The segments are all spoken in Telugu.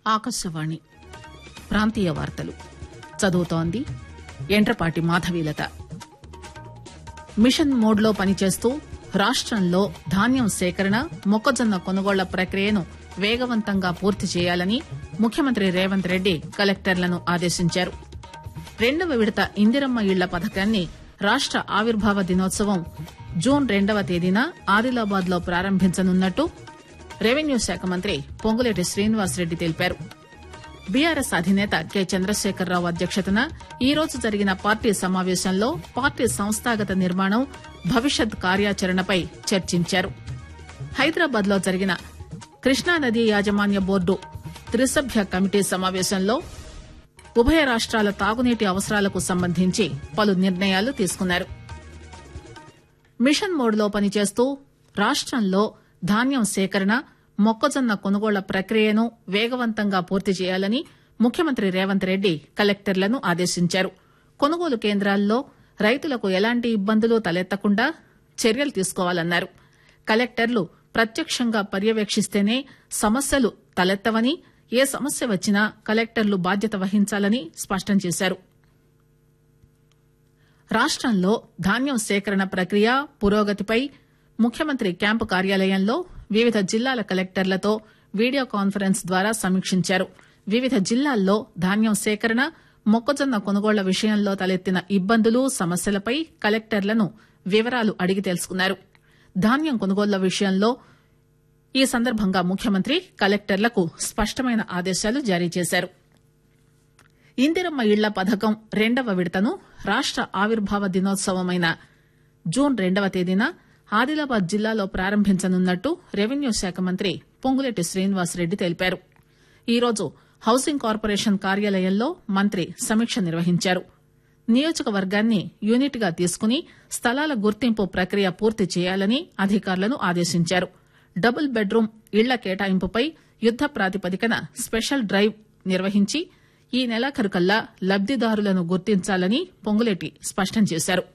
ఆకాశవాణి ప్రాంతీయ వార్తలు చదువుతోంది ఎండ్రపాటి మాధవీలత మిషన్ మోడ్లో పనిచేస్తూ రాష్టంలో ధాన్యం సేకరణ మొక్కజొన్న కొనుగోళ్ల ప్రక్రియను వేగవంతంగా పూర్తి చేయాలని ముఖ్యమంత్రి రేవంత్ రెడ్డి కలెక్టర్లను ఆదేశించారు రెండవ విడత ఇందిరమ్మ ఇళ్ల పథకాన్ని రాష్ట ఆవిర్భావ దినోత్సవం జూన్ రెండవ తేదీన ఆదిలాబాద్ లో ప్రారంభించనున్నట్టు రెవెన్యూ శాఖ మంత్రి పొంగులేటి శ్రీనివాసరెడ్డి తెలిపారు బీఆర్ఎస్ అధినేత కె చంద్రశేఖరరావు అధ్యక్షతన ఈ రోజు జరిగిన పార్టీ సమావేశంలో పార్టీ సంస్థాగత నిర్మాణం భవిష్యత్ కార్యాచరణపై చర్చించారు హైదరాబాద్ లో జరిగిన కృష్ణానదీ యాజమాన్య బోర్డు త్రిసభ్య కమిటీ సమావేశంలో ఉభయ రాష్ట్రాల తాగునీటి అవసరాలకు సంబంధించి పలు నిర్ణయాలు తీసుకున్నారు మిషన్ మోడ్ లో పనిచేస్తూ రాష్టంలో ధాన్యం సేకరణ మొక్కజొన్న కొనుగోళ్ల ప్రక్రియను వేగవంతంగా పూర్తి చేయాలని ముఖ్యమంత్రి రేవంత్ రెడ్డి కలెక్టర్లను ఆదేశించారు కొనుగోలు కేంద్రాల్లో రైతులకు ఎలాంటి ఇబ్బందులు తలెత్తకుండా చర్యలు తీసుకోవాలన్నారు కలెక్టర్లు ప్రత్యక్షంగా పర్యవేక్షిస్తేనే సమస్యలు తలెత్తవని ఏ సమస్య వచ్చినా కలెక్టర్లు బాధ్యత వహించాలని స్పష్టం చేశారు రాష్టంలో ధాన్యం సేకరణ ప్రక్రియ పురోగతిపై ముఖ్యమంత్రి క్యాంపు కార్యాలయంలో వివిధ జిల్లాల కలెక్టర్లతో వీడియో కాన్ఫరెన్స్ ద్వారా సమీక్షించారు వివిధ జిల్లాల్లో ధాన్యం సేకరణ మొక్కజొన్న కొనుగోళ్ల విషయంలో తలెత్తిన ఇబ్బందులు సమస్యలపై కలెక్టర్లను వివరాలు అడిగి తెలుసుకున్నారు ధాన్యం కొనుగోళ్ల విషయంలో ఈ సందర్భంగా ముఖ్యమంత్రి కలెక్టర్లకు స్పష్టమైన ఆదేశాలు జారీ చేశారు ఇందిరమ్మ ఇళ్ల పథకం రెండవ విడతను రాష్ట ఆవిర్భావ దినోత్సవమైన జూన్ రెండవ తేదీన ఆదిలాబాద్ జిల్లాలో ప్రారంభించనున్నట్టు రెవెన్యూ శాఖ మంత్రి పొంగులేటి శ్రీనివాసరెడ్డి తెలిపారు ఈరోజు హౌసింగ్ కార్పొరేషన్ కార్యాలయంలో మంత్రి సమీక్ష నిర్వహించారు నియోజకవర్గాన్ని యూనిట్ గా తీసుకుని స్థలాల గుర్తింపు ప్రక్రియ పూర్తి చేయాలని అధికారులను ఆదేశించారు డబుల్ బెడ్రూమ్ ఇళ్ల కేటాయింపుపై యుద్ద ప్రాతిపదికన స్పెషల్ డ్రైవ్ నిర్వహించి ఈ నెలాఖరుకల్లా లబ్దిదారులను గుర్తించాలని పొంగులేటి స్పష్టం చేశారు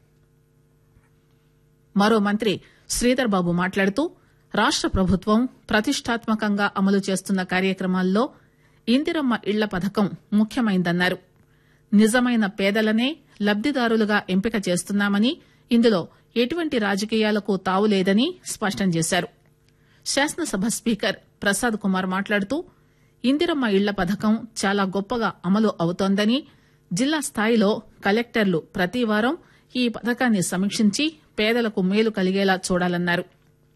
మరో మంత్రి శ్రీధర్ బాబు మాట్లాడుతూ రాష్ట ప్రభుత్వం ప్రతిష్టాత్మకంగా అమలు చేస్తున్న కార్యక్రమాల్లో ఇందిరమ్మ ఇళ్ల పథకం ముఖ్యమైందన్నారు నిజమైన పేదలనే లబ్దిదారులుగా ఎంపిక చేస్తున్నామని ఇందులో ఎటువంటి రాజకీయాలకు తావులేదని స్పష్టం చేశారు శాసనసభ స్పీకర్ ప్రసాద్ కుమార్ మాట్లాడుతూ ఇందిరమ్మ ఇళ్ల పథకం చాలా గొప్పగా అమలు అవుతోందని జిల్లా స్థాయిలో కలెక్టర్లు ప్రతివారం ఈ పథకాన్ని సమీక్షించి పేదలకు మేలు కలిగేలా చూడాలన్నారు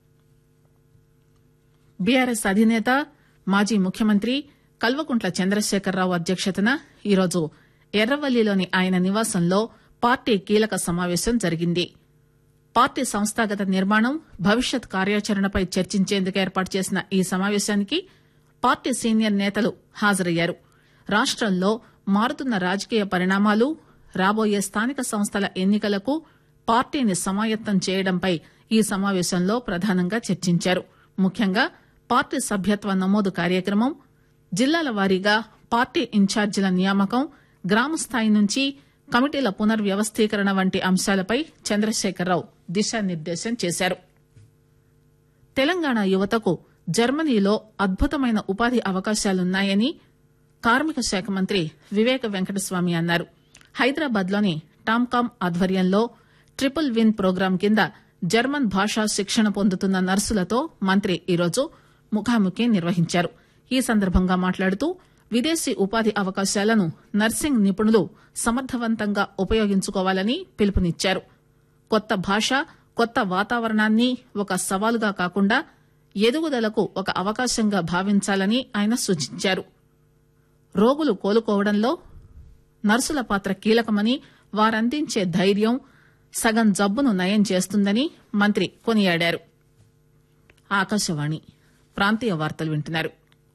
బీఆర్ఎస్ అధినేత మాజీ ముఖ్యమంత్రి కల్వకుంట్ల చంద్రశేఖరరావు అధ్యక్షతన ఈరోజు ఎర్రవల్లిలోని ఆయన నివాసంలో పార్టీ కీలక సమావేశం జరిగింది పార్టీ సంస్థాగత నిర్మాణం భవిష్యత్ కార్యాచరణపై చర్చించేందుకు ఏర్పాటు చేసిన ఈ సమావేశానికి పార్టీ సీనియర్ నేతలు హాజరయ్యారు రాష్టంలో మారుతున్న రాజకీయ పరిణామాలు రాబోయే స్థానిక సంస్థల ఎన్నికలకు పార్టీని సమాయత్తం చేయడంపై ఈ సమావేశంలో ప్రధానంగా చర్చించారు ముఖ్యంగా పార్టీ సభ్యత్వ నమోదు కార్యక్రమం జిల్లాల వారీగా పార్టీ ఇన్ఛార్జీల నియామకం గ్రామ స్థాయి నుంచి కమిటీల పునర్వ్యవస్థీకరణ వంటి అంశాలపై చంద్రశేఖరరావు దిశానిర్దేశం చేశారు తెలంగాణ యువతకు జర్మనీలో అద్భుతమైన ఉపాధి అవకాశాలున్నాయని కార్మిక శాఖ మంత్రి వివేక వెంకటస్వామి అన్నారు హైదరాబాద్ లోని టామ్కామ్ ఆధ్వర్యంలో ట్రిపుల్ విన్ ప్రోగ్రాం కింద జర్మన్ భాషా శిక్షణ పొందుతున్న నర్సులతో మంత్రి ఈరోజు ముఖాముఖి నిర్వహించారు ఈ సందర్భంగా మాట్లాడుతూ విదేశీ ఉపాధి అవకాశాలను నర్సింగ్ నిపుణులు సమర్థవంతంగా ఉపయోగించుకోవాలని పిలుపునిచ్చారు కొత్త భాష కొత్త వాతావరణాన్ని ఒక సవాలుగా కాకుండా ఎదుగుదలకు ఒక అవకాశంగా భావించాలని ఆయన సూచించారు రోగులు కోలుకోవడంలో నర్సుల పాత్ర కీలకమని వారందించే ధైర్యం సగం జబ్బును నయం చేస్తుందని మంత్రి కొనియాడారు ఆకాశవాణి ప్రాంతీయ వార్తలు వింటున్నారు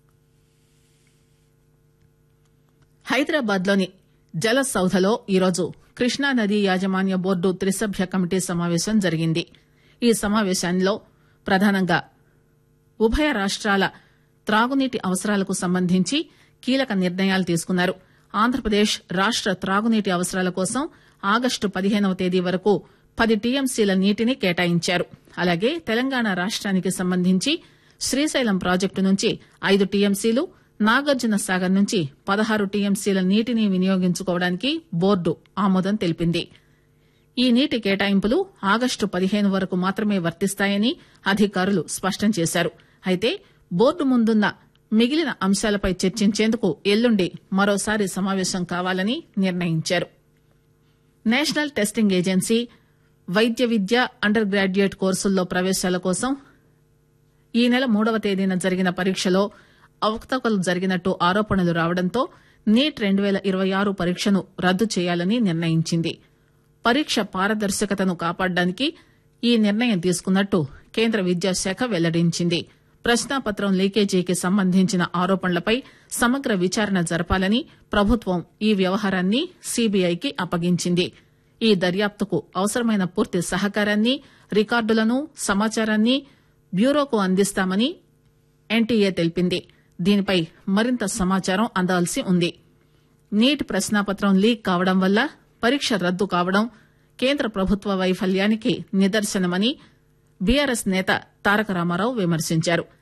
హైదరాబాద్ లోని జల సౌధలో ఈరోజు కృష్ణానదీ యాజమాన్య బోర్డు త్రిసభ్య కమిటీ సమావేశం జరిగింది ఈ సమావేశంలో ప్రధానంగా ఉభయ రాష్ట్రాల త్రాగునీటి అవసరాలకు సంబంధించి కీలక నిర్ణయాలు తీసుకున్నారు ఆంధ్రప్రదేశ్ రాష్ట త్రాగునీటి అవసరాల కోసం ఆగస్టు పదిహేనవ తేదీ వరకు పది టీఎంసీల నీటిని కేటాయించారు అలాగే తెలంగాణ రాష్ట్రానికి సంబంధించి శ్రీశైలం ప్రాజెక్టు నుంచి ఐదు టీఎంసీలు నాగార్జున సాగర్ నుంచి పదహారు టీఎంసీల నీటిని వినియోగించుకోవడానికి బోర్డు ఆమోదం తెలిపింది ఈ నీటి కేటాయింపులు ఆగస్టు పదిహేను వరకు మాత్రమే వర్తిస్తాయని అధికారులు స్పష్టం చేశారు అయితే బోర్డు ముందున్న మిగిలిన అంశాలపై చర్చించేందుకు ఎల్లుండి మరోసారి సమావేశం కావాలని నిర్ణయించారు నేషనల్ టెస్టింగ్ ఏజెన్సీ వైద్య విద్య అండర్ గ్రాడ్యుయేట్ కోర్సుల్లో ప్రవేశాల కోసం ఈ నెల మూడవ తేదీన జరిగిన పరీక్షలో అవకతవకలు జరిగినట్టు ఆరోపణలు రావడంతో నీట్ రెండు పేల ఇరవై ఆరు పరీక్షను రద్దు చేయాలని నిర్ణయించింది పరీక్ష పారదర్శకతను కాపాడడానికి ఈ నిర్ణయం తీసుకున్నట్టు కేంద్ర విద్యాశాఖ వెల్లడించింది ప్రశ్నాపత్రం లీకేజీకి సంబంధించిన ఆరోపణలపై సమగ్ర విచారణ జరపాలని ప్రభుత్వం ఈ వ్యవహారాన్ని సీబీఐకి అప్పగించింది ఈ దర్యాప్తుకు అవసరమైన పూర్తి సహకారాన్ని రికార్డులను సమాచారాన్ని బ్యూరోకు అందిస్తామని ఎన్టీఏ తెలిపింది దీనిపై మరింత సమాచారం అందాల్సి ఉంది నీట్ ప్రశ్నాపత్రం లీక్ కావడం వల్ల పరీక్ష రద్దు కావడం కేంద్ర ప్రభుత్వ వైఫల్యానికి నిదర్శనమని బీఆర్ఎస్ నేత తారక రామారావు విమర్శించారు